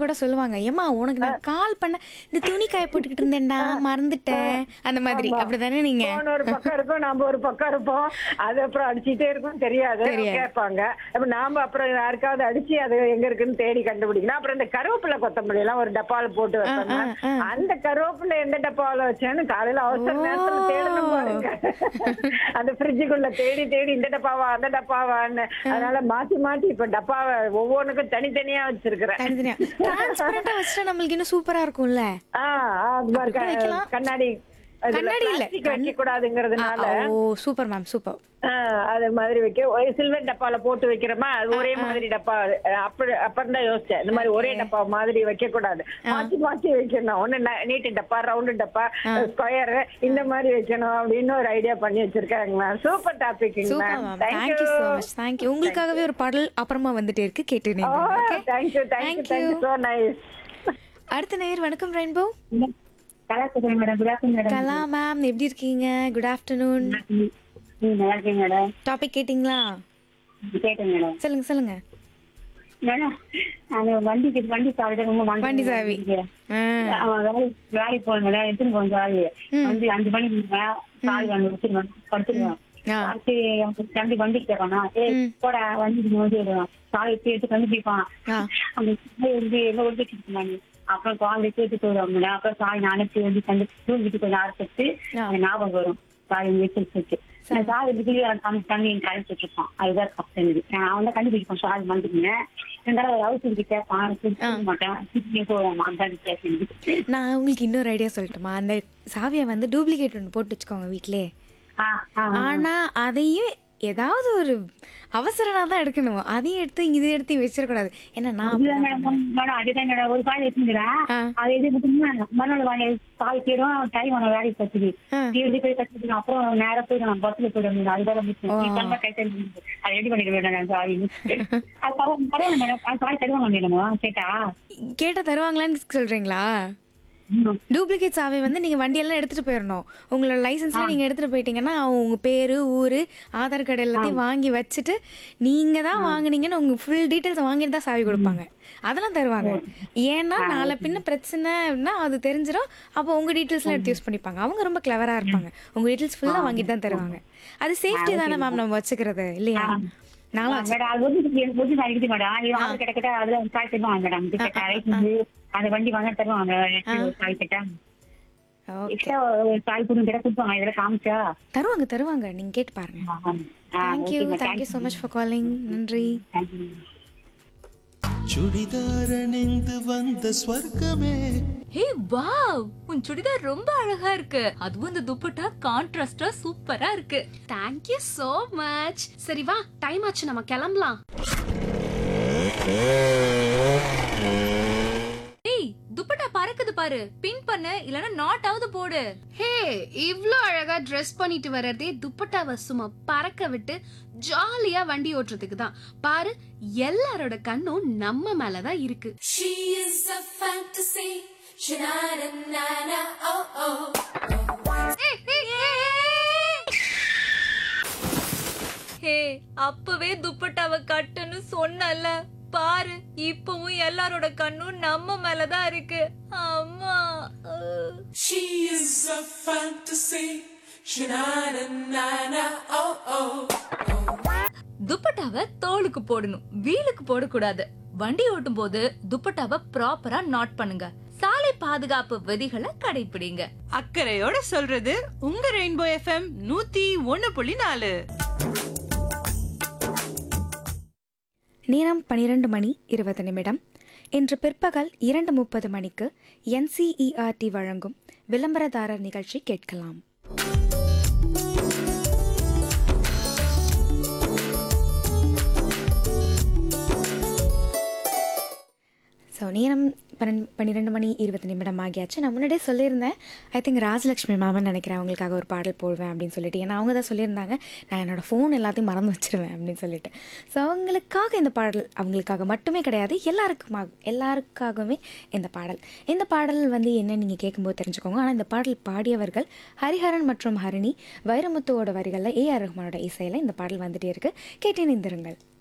கூட சொல்லுவாங்க ஏமா உனக்கு நான் கால் பண்ண இந்த துணி காய போட்டுக்கிட்டு இருந்தேன்டா மறந்துட்டேன் அந்த மாதிரி அப்படிதானே நீங்க போன் ஒரு பக்கம் இருக்கும் நாம ஒரு பக்கம் இருப்போம் அது அப்புறம் அடிச்சிட்டே இருக்கும் தெரியாது தெரியாது. கேட்பாங்க அப்ப நாம அப்புறம் யாருக்காவது அடிச்சு அது எங்க இருக்குன்னு தேடி கண்டுபிடிக்கணும் அப்புறம் இந்த கருவேப்பிலை கொத்தமல்லி எல்லாம் ஒரு டப்பால போட்டு வைப்பாங்க ஆ, ஆ. அந்த கருவேப்பிலை எந்த டப்பால வச்சேன்னு காலையில அவசர நேரத்துல தேடணும் பாருங்க அந்த ஃப்ரிட்ஜுக்குள்ள தேடி தேடி இந்த டப்பாவா அந்த டப்பாவான்னு அதனால மாத்தி மாத்தி இப்ப டப்பாவை ஒவ்வொன்றுக்கும் தனித்தனியா வச்சிருக்கிறேன் தனித்தனியா டிரான்ஸ்பரண்டா வச்சுட்டா நம்மளுக்கு இன்னும் சூப்பரா இருக்கும்ல ஆ, ஆ, அது மாதிரி எப்படி வைக்கலாம்? கண்ணாடி அதுல கண்ணாடி இல்ல. plastic வைக்க கூடாதுங்கிறதுனால ஓ சூப்பர் மேம் சூப்பர் ஆ, அது மாதிரி வைக்க ஒரு சில்வர் டப்பால போட்டு வைக்கிறோமா அது ஒரே மாதிரி டப்பா அஹ் அப்படி அப்புறம் தான் யோசிச்சேன் இந்த மாதிரி ஒரே டப்பா மாதிரி வைக்க கூடாது மாத்தி மாத்தி வைக்கணும் ஒண்ணு நீட்டு டப்பா ரவுண்டு டப்பா ஸ்கொயர் இந்த மாதிரி வைக்கணும் அப்படின்னு ஒரு ஐடியா பண்ணி வச்சிருக்காங்க ma'am super topic super ma'am ma'am thank you so much thank you உங்களுக்காகவே ஒரு பாடல் அப்புறமா வந்துட்டே இருக்கு கேட்டு நீங்க okay thank you thank you thank you so nice அடுத்த நேர் வணக்கம் ரெயின்போ கலாச்சாரம் madam good afternoon madam Kala ma'am எப்படி இருக்கீங்க குட் ஆஃப்டர்நூன் நீங்க நல்லா இருக்கீங்க மேடம் டாபிக் கேட்டிங்களா கேட்டேன் மேடம் சொல்லுங்க சொல்லுங்க மேடம் அந்த வண்டிக்கு வண்டி சாவிட ரொம்ப வாங்கி வண்டி சாவி ஆ, அவன் வேலை வேலைக்கு போகணும் மேடம் எடுத்துன்னு போகணும் சாவி வந்து அஞ்சு மணிக்கு மேல சாவி வாங்கி வச்சிருவேன் படுத்துருவேன் ஆ. அடுத்து அவன் தம்பி வண்டிக்கு கேட்பானா ஏய் போடா வண்டிக்கு வந்து சாவி எடுத்து எடுத்து கண்டுபிடிப்பான் ஆ. அந்த சாவி வந்து எல்லாம் ஒழிச்சு இருந்தாங்க அப்புறம் குழந்தை கேட்டு போயிடுவாங்க மேடம் அப்புறம் சாவி நானே வந்து கண்டு தூங்கிட்டு கொஞ்சம் ஆரம்பிச்சு ஆ. அந்த ஞாபகம் வரும் சாவி வச்சு வச்சு அந்த சாவி வந்து தம்பி தம்பி என் கழிச்சிட்டு இருப்பான் அதுதான் தப்பு எனக்கு நான் அவன் தான் கண்டுபிடிப்பான் சாவி வந்துருக்கேன் இருந்தாலும் ஒரு அவசரத்துக்கு கேட்பான் கொடுக்க மாட்டேன் திருப்பி போவான் அந்த கேட்க நான் உங்களுக்கு இன்னொரு ஐடியா சொல்லட்டுமா அந்த சாவியை வந்து டூப்ளிகேட் ஒன்று போட்டு வச்சுக்கோங்க வீட்டிலே ஆ ஆ ஆனா அதையும் ஏதாவது ஒரு அவசரனா தான் எடுக்கணும் அதையும் எடுத்து இது எடுத்து வச்சிடக்கூடாது ஏன்னா நான் இல்ல மேடம் மேடம் அதுதான் மேடம் ஒரு காய் வச்சுக்கிறேன் ஆ. அது இது மட்டும் மறுநாள் வாங்கி காய் தேடும் டைம் அவனை வேலைக்கு கத்துது ஆ. தேடி போய் கத்துட்டு அப்புறம் நேரம் போய் நான் பஸ்ல போயிடுவேன் அதுதான் முக்கியம் நீ தந்தா கை தள்ளி அதை ரெடி பண்ணிக்க வேண்டாம் சாரி அது பரவாயில்ல பரவாயில்ல மேடம் அது காய் தருவாங்க மேடம் கேட்டா கேட்ட தருவாங்களான்னு சொல்றீங்களா ம். டூப்ளிகேட் சாவி வந்து நீங்க வண்டியெல்லாம் எடுத்துட்டு போயிடணும் உங்களோட லைசன்ஸ்ல நீங்க எடுத்துட்டு போயிட்டீங்கன்னா உங்க பேரு ஊரு ஆதார் கார்டு எல்லாத்தையும் வாங்கி வச்சுட்டு நீங்க தான் வாங்குனீங்கன்னு உங்க ஃபுல் டீட்டெயில்ஸ் வாங்கிட்டு தான் சாவி கொடுப்பாங்க அதெல்லாம் தருவாங்க ஏன்னா நாளை பின்ன பிரச்சனை அப்படின்னா அது தெரிஞ்சிடும் அப்போ உங்க டீட்டெயில்ஸ்லாம் எடுத்து யூஸ் பண்ணிப்பாங்க அவங்க ரொம்ப கிளவரா இருப்பாங்க உங்க டீட்டெயில்ஸ் ஃபுல்லா வாங்கிட்டு தான் தருவாங்க அது சேஃப்டி தானே மேம் நம்ம வச்சுக்கிறது இல்லையா நானும் மேடம் அது வந்து எனக்கு புரிஞ்சு நான் இருக்குது மேடம் அது ஆள் கிட்ட கிட்ட அதுல காய் தருவாங்க மேடம் கிட்ட லைசன்ஸ் அந்த வண்டி வாங்க தருவாங்க காய் கிட்ட ஓகே எக்ஸ்ட்ரா காய் புண்ணு கிட்ட கொடுப்பாங்க இதெல்லாம் காமிச்சா தருவாங்க தருவாங்க நீங்க கேட்டு பாருங்க thank you thank you so much for calling நன்றி சுடிதார் அணிந்து வந்த ஸ்வர்க்கமே ஹே வாவ் உன் சுடிதார் ரொம்ப அழகா இருக்கு அதுவும் இந்த துப்பட்டா கான்ட்ராஸ்டா சூப்பரா இருக்கு தேங்க் யூ so மச் சரி வா டைம் ஆச்சு நம்ம கிளம்பலாம் ஏய் துப்பட்டா பறக்குது பாரு பின் பண்ணு இல்லனா நாட் ஆவது போடு ஹே இவ்ளோ அழகா ட்ரெஸ் பண்ணிட்டு வர்றதே துப்பட்டாவை சும்மா பறக்க விட்டு ஜாலியா வண்டி ஓட்டுறதுக்கு தான் பாரு எல்லாரோட கண்ணும் நம்ம மேல தான் இருக்கு She is a fantasy. Sha-na-na-na-na, oh oh. ஹே அப்பவே துப்பட்டாவை கட்டுன்னு சொன்னல பாரு இப்பவும் எல்லாரோட கண்ணும் நம்ம மேலதான் இருக்கு அம்மா அஹ். She is a fantasy. Sha-na-na-na-na, oh oh. துப்பட்டாவை தோலுக்கு போடணும் வீலுக்கு போடக்கூடாது வண்டி ஓட்டும் போது துப்பட்டாவை ப்ராப்பரா நாட் பண்ணுங்க சாலை பாதுகாப்பு விதிகளை கடைபிடிங்க அக்கறையோட சொல்றது உங்க ரெயின்போ எஃப்எம் நூத்தி ஒண்ணு புள்ளி நாலு நேரம் பனிரெண்டு மணி இருபது நிமிடம் இன்று பிற்பகல் இரண்டு முப்பது மணிக்கு என்சிஇஆர்டி வழங்கும் விளம்பரதாரர் நிகழ்ச்சி கேட்கலாம் ஸோ நேரம் பன்னெண்டு பன்னிரெண்டு மணி இருபது நிமிடம் ஆகியாச்சு நான் முன்னாடியே சொல்லியிருந்தேன் ஐ திங்க் ராஜலக்ஷ்மி மேமன் நினைக்கிறேன் அவங்களுக்காக ஒரு பாடல் போடுவேன் அப்படின்னு சொல்லிட்டு ஏன்னா அவங்க தான் சொல்லியிருந்தாங்க நான் என்னோடய ஃபோன் எல்லாத்தையும் மறந்து வச்சிருவேன் அப்படின்னு சொல்லிட்டு ஸோ அவங்களுக்காக இந்த பாடல் அவங்களுக்காக மட்டுமே கிடையாது எல்லாருக்குமாக எல்லாருக்காகவுமே இந்த பாடல் இந்த பாடல் வந்து என்ன நீங்கள் கேட்கும்போது தெரிஞ்சுக்கோங்க ஆனால் இந்த பாடல் பாடியவர்கள் ஹரிஹரன் மற்றும் ஹரிணி வைரமுத்துவோட வரிகளில் ஏஆர் ரஹ்மானோட இசையில் இந்த பாடல் வந்துட்டே இருக்கு கேட்டேன் இந்திருங்கள்